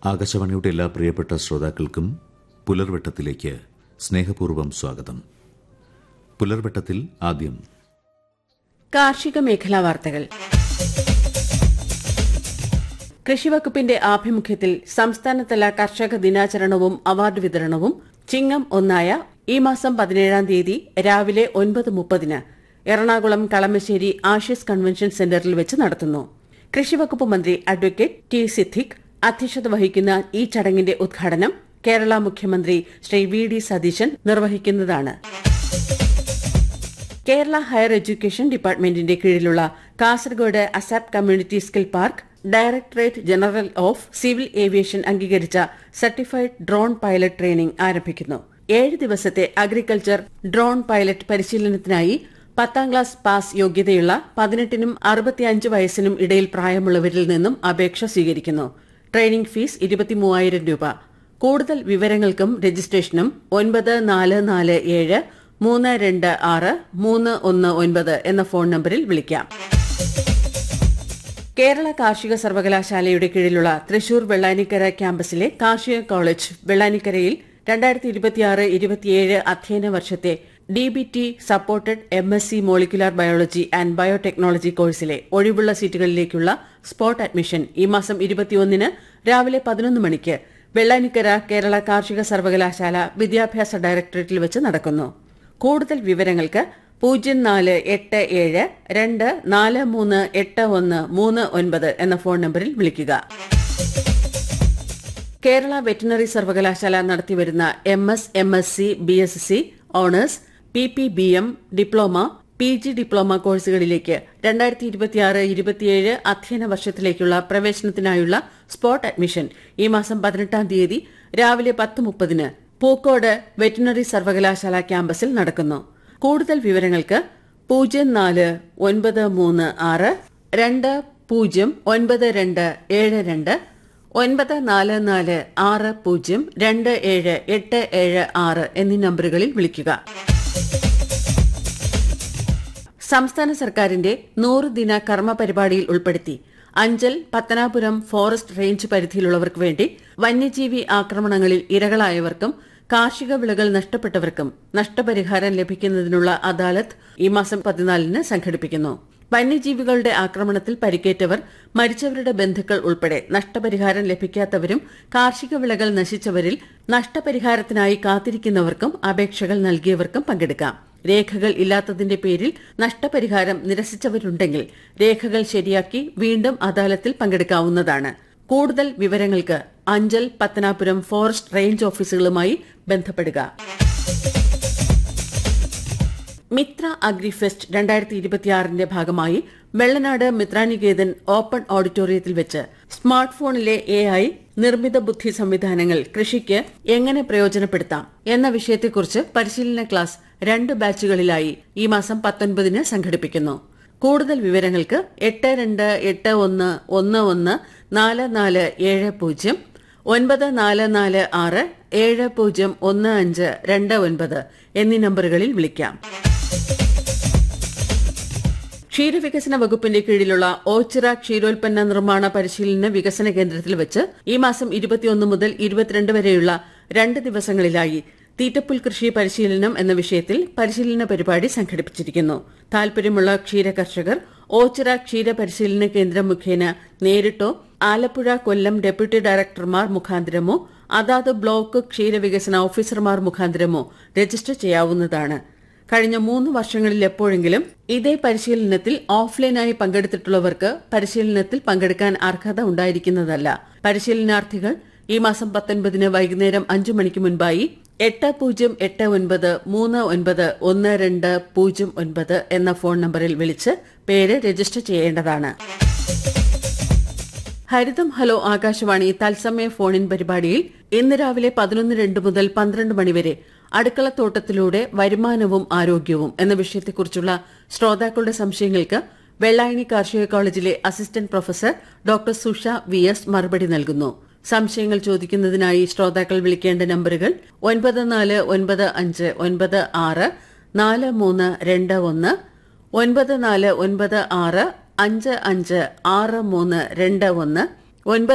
ആകാശവാണിയുടെ എല്ലാ പ്രിയപ്പെട്ട ശ്രോതാക്കൾക്കും പുലർവെട്ടത്തിലേക്ക് സ്നേഹപൂർവ്വം സ്വാഗതം പുലർവെട്ടത്തിൽ ആദ്യം കാർഷിക മേഖലാ വാർത്തകൾ കൃഷിവകുപ്പിന്റെ ആഭിമുഖ്യത്തിൽ സംസ്ഥാനതല കർഷക ദിനാചരണവും അവാർഡ് വിതരണവും ചിങ്ങം ഒന്നായ ഈ മാസം പതിനേഴാം തീയതി രാവിലെ ഒൻപത് മുപ്പതിന് എറണാകുളം കളമശ്ശേരി ആഷ്യസ് കൺവെൻഷൻ സെന്ററിൽ വെച്ച് നടത്തുന്നു കൃഷിവകുപ്പ് മന്ത്രി അഡ്വക്കേറ്റ് ടി സിദ്ദിഖ് അധ്യക്ഷത വഹിക്കുന്ന ഈ ചടങ്ങിന്റെ ഉദ്ഘാടനം കേരള മുഖ്യമന്ത്രി ശ്രീ വി ഡി സതീശൻ നിർവഹിക്കുന്നതാണ് കേരള ഹയർ എഡ്യൂക്കേഷൻ ഡിപ്പാർട്ട്മെന്റിന്റെ കീഴിലുള്ള Kasaragod ASAP community skill park directorate general of civil aviation അംഗീകരിച്ച സർട്ടിഫൈഡ് ഡ്രോൺ പൈലറ്റ് ട്രെയിനിംഗ് ആരംഭിക്കുന്നു ഏഴ് ദിവസത്തെ അഗ്രികൾച്ചർ ഡ്രോൺ പൈലറ്റ് പരിശീലനത്തിനായി പത്താം ക്ലാസ് പാസ് യോഗ്യതയുള്ള പതിനെട്ടിനും അറുപത്തിയഞ്ച് വയസ്സിനും ഇടയിൽ പ്രായമുള്ളവരിൽ നിന്നും അപേക്ഷ സ്വീകരിക്കുന്നു ട്രെയിനിംഗ് ഫീസ് ഇരുപത്തിമൂവായിരം രൂപ കൂടുതൽ വിവരങ്ങൾക്കും രജിസ്ട്രേഷനും ഒൻപത് നാല് നാല് ഏഴ് മൂന്ന് രണ്ട് ആറ് മൂന്ന് ഒന്ന് ഒൻപത് എന്ന ഫോൺ നമ്പറിൽ വിളിക്കാം കേരള കാർഷിക സർവകലാശാലയുടെ കീഴിലുള്ള തൃശൂർ വെള്ളാനിക്കര ക്യാമ്പസിലെ കാർഷിക കോളേജ് വെള്ളാനിക്കരയിൽ രണ്ടായിരത്തി ഇരുപത്തിയാറ് ഇരുപത്തിയേഴ് അധ്യയന വർഷത്തെ D B T supported M S C molecular biology and biotechnology കോഴ്സിലെ ഒഴിവുള്ള സീറ്റുകളിലേക്കുള്ള സ്പോട്ട് അഡ്മിഷൻ ഈ മാസം ഇരുപത്തിയൊന്നിന് രാവിലെ പതിനൊന്ന് മണിക്ക് വെള്ളാനിക്കര കേരള കാർഷിക സർവകലാശാല വിദ്യാഭ്യാസ ഡയറക്ടറേറ്റിൽ വെച്ച് നടക്കുന്നു കൂടുതൽ വിവരങ്ങൾക്ക് പൂജ്യം നാല് എട്ട് ഏഴ് രണ്ട് നാല് മൂന്ന് എട്ട് ഒന്ന് മൂന്ന് ഒൻപത് എന്ന ഫോൺ നമ്പറിൽ വിളിക്കുക കേരള വെറ്റിനറി സർവകലാശാല നടത്തിവരുന്ന M S M S C B S C honours P P B M diploma P G diploma കോഴ്സുകളിലേക്ക് രണ്ടായിരത്തി ഇരുപത്തിയാറ് ഇരുപത്തിയേഴ് അധ്യയന വർഷത്തിലേക്കുള്ള പ്രവേശനത്തിനായുള്ള സ്പോട്ട് അഡ്മിഷൻ ഈ മാസം പതിനെട്ടാം തീയതി രാവിലെ പത്ത് മുപ്പതിന് പൂക്കോട് വെറ്റിനറി സർവകലാശാല ക്യാമ്പസിൽ നടക്കുന്നു കൂടുതൽ വിവരങ്ങൾക്ക് പൂജ്യം നാല് ഒൻപത് മൂന്ന് ആറ് രണ്ട് പൂജ്യം ഒൻപത് രണ്ട് ഏഴ് രണ്ട് ഒൻപത് നാല് നാല് ആറ് പൂജ്യം രണ്ട് ഏഴ് എട്ട് ഏഴ് ആറ് എന്നീ നമ്പറുകളിൽ വിളിക്കുക സംസ്ഥാന സർക്കാരിന്റെ നൂറ് ദിന കർമ്മ പരിപാടിയിൽ ഉൾപ്പെടുത്തി അഞ്ചൽ പത്തനാപുരം ഫോറസ്റ്റ് റേഞ്ച് പരിധിയിലുള്ളവർക്ക് വേണ്ടി വന്യജീവി ആക്രമണങ്ങളിൽ ഇരകളായവർക്കും കാർഷിക വിളകൾ നഷ്ടപ്പെട്ടവർക്കും നഷ്ടപരിഹാരം ലഭിക്കുന്നതിനുള്ള അദാലത്ത് ഈ മാസം പതിനാലിന് സംഘടിപ്പിക്കുന്നു വന്യജീവികളുടെ ആക്രമണത്തിൽ പരിക്കേറ്റവർ മരിച്ചവരുടെ ബന്ധുക്കൾ ഉൾപ്പെടെ നഷ്ടപരിഹാരം ലഭിക്കാത്തവരും കാർഷിക വിളകൾ നശിച്ചവരിൽ നഷ്ടപരിഹാരത്തിനായി കാത്തിരിക്കുന്നവർക്കും അപേക്ഷകൾ നൽകിയവർക്കും പങ്കെടുക്കാം രേഖകൾ ഇല്ലാത്തതിന്റെ പേരിൽ നഷ്ടപരിഹാരം നിരസിച്ചവരുണ്ടെങ്കിൽ രേഖകൾ ശരിയാക്കി വീണ്ടും അദാലത്തിൽ പങ്കെടുക്കാവുന്നതാണ് കൂടുതൽ വിവരങ്ങൾക്ക് അഞ്ചൽ പത്തനാപുരം ഫോറസ്റ്റ് റേഞ്ച് ഓഫീസുകളുമായി ബന്ധപ്പെടുക മിത്ര അഗ്രിഫെസ്റ്റ് രണ്ടായിരത്തി ഇരുപത്തിയാറിന്റെ ഭാഗമായി വെള്ളനാട് മിത്രാനികേതൻ ഓപ്പൺ ഓഡിറ്റോറിയത്തിൽ വെച്ച് സ്മാർട്ട് ഫോണിലെ എ ഐ നിർമ്മിത ബുദ്ധി സംവിധാനങ്ങൾ കൃഷിക്ക് എങ്ങനെ പ്രയോജനപ്പെടുത്താം എന്ന വിഷയത്തെക്കുറിച്ച് പരിശീലന ക്ലാസ് രണ്ട് ബാച്ചുകളിലായി ഈ മാസം പത്തൊൻപതിന് സംഘടിപ്പിക്കുന്നു കൂടുതൽ വിവരങ്ങൾക്ക് എട്ട് രണ്ട് എട്ട് ഒന്ന് ഒന്ന് ഒന്ന് നാല് നാല് ഏഴ് പൂജ്യം ഒൻപത് നാല് നാല് ആറ് ഏഴ് പൂജ്യം ഒന്ന് അഞ്ച് രണ്ട് ഒൻപത് എന്നീ നമ്പറുകളിൽ വിളിക്കാം ക്ഷീരവികസന വകുപ്പിന്റെ കീഴിലുള്ള ഓച്ചിറ ക്ഷീരോൽപ്പന്ന നിർമ്മാണ പരിശീലന വികസന കേന്ദ്രത്തിൽ വെച്ച് ഈ മാസം ഇരുപത്തിയൊന്ന് മുതൽ ഇരുപത്തിരണ്ട് വരെയുള്ള രണ്ട് ദിവസങ്ങളിലായി തീറ്റപ്പുൽ കൃഷി പരിശീലനം എന്ന വിഷയത്തിൽ പരിശീലന പരിപാടി സംഘടിപ്പിച്ചിരിക്കുന്നു താൽപര്യമുള്ള ക്ഷീര കർഷകർ ഓച്ചിറ ക്ഷീര പരിശീലന കേന്ദ്രം മുഖേന നേരിട്ടോ ആലപ്പുഴ കൊല്ലം ഡെപ്യൂട്ടി ഡയറക്ടർമാർ മുഖാന്തരമോ അതാത് ബ്ലോക്ക് ക്ഷീരവികസന ഓഫീസർമാർ മുഖാന്തരമോ രജിസ്റ്റർ ചെയ്യാവുന്നതാണ് കഴിഞ്ഞ മൂന്ന് വർഷങ്ങളിൽ എപ്പോഴെങ്കിലും ഇതേ പരിശീലനത്തിൽ ഓഫ്ലൈനായി പങ്കെടുത്തിട്ടുള്ളവർക്ക് പരിശീലനത്തിൽ പങ്കെടുക്കാൻ അർഹത ഉണ്ടായിരിക്കുന്നതല്ല പരിശീലനാർത്ഥികൾ ഈ മാസം പത്തൊൻപതിന് വൈകുന്നേരം അഞ്ചു മണിക്ക് മുൻപായി എട്ട് പൂജ്യം എട്ട് ഒൻപത് മൂന്ന് ഒൻപത് ഒന്ന് രണ്ട് പൂജ്യം ഒൻപത് എന്ന ഫോൺ നമ്പറിൽ വിളിച്ച് പേര് രജിസ്റ്റർ ചെയ്യേണ്ടതാണ് ഹരിതം ഹലോ ആകാശവാണി തത്സമയ ഫോണിൻ പരിപാടിയിൽ ഇന്ന് രാവിലെ പതിനൊന്ന് രണ്ട് മുതൽ പന്ത്രണ്ട് മണിവരെ അടുക്കളത്തോട്ടത്തിലൂടെ വരുമാനവും ആരോഗ്യവും എന്ന വിഷയത്തെക്കുറിച്ചുള്ള ശ്രോതാക്കളുടെ സംശയങ്ങൾക്ക് വെള്ളായണി കാർഷിക കോളേജിലെ assistant professor doctor Susha V S മറുപടി നൽകുന്നു സംശയങ്ങൾ ചോദിക്കുന്നതിനായി ശ്രോതാക്കൾ വിളിക്കേണ്ട നമ്പറുകൾ ഒൻപത് നാല് ഒൻപത് അഞ്ച് ഒൻപത് ആറ് നാല് മൂന്ന് രണ്ട് ഒന്ന് ഒൻപത് നാല് ഒൻപത് ആറ് അഞ്ച് അഞ്ച് ആറ് മൂന്ന് രണ്ട് ഒന്ന് ഒൻപത്